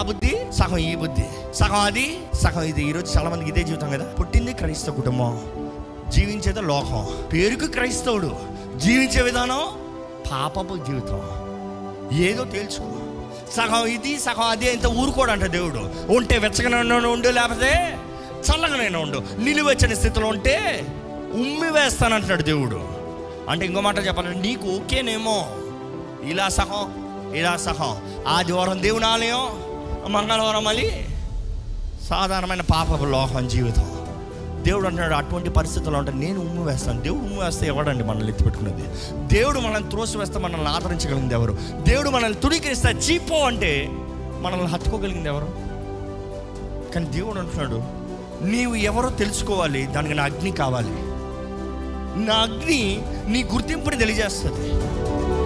ఆ బుద్ధి సగం ఈ బుద్ధి సగం అది సగం ఇది ఈరోజు చాలా మందికి ఇదే జీవితం కదా పుట్టింది క్రైస్తవ కుటుంబం జీవించేది లోకం పేరుకు క్రైస్తవుడు జీవించే విధానం పాపపు జీవితం ఏదో తేల్చుకో సగం ఇది సగం అది ఇంత ఊరుకోడంట దేవుడు ఉంటే వెచ్చగానే ఉండు లేకపోతే చల్లగానే ఉండు నిలువెచ్చని స్థితిలో ఉంటే ఉమ్మి వేస్తానంటున్నాడు దేవుడు అంటే ఇంకో మాట చెప్పాలంటే నీకు ఓకేనేమో ఇలా సహం ఇలా సహం ఆదివారం దేవుని ఆలయం మంగళవారం మళ్ళీ సాధారణమైన పాపపు లోకం జీవితం దేవుడు అంటున్నాడు అటువంటి పరిస్థితుల్లో ఉంటే నేను ఉమ్ము వేస్తాను దేవుడు ఉమ్ము వేస్తే ఎవడండి మనల్ని ఎత్తిపెట్టుకున్నది దేవుడు మనల్ని త్రోసి వేస్తే మనల్ని ఆదరించగలిగింది ఎవరు దేవుడు మనల్ని తుడికిరిస్తే చీపో అంటే మనల్ని హత్తుకోగలిగింది ఎవరు కానీ దేవుడు అంటున్నాడు నీవు ఎవరో తెలుసుకోవాలి దానికి నా అగ్ని కావాలి నా అగ్ని నీ గుర్తింపుని తెలియజేస్తుంది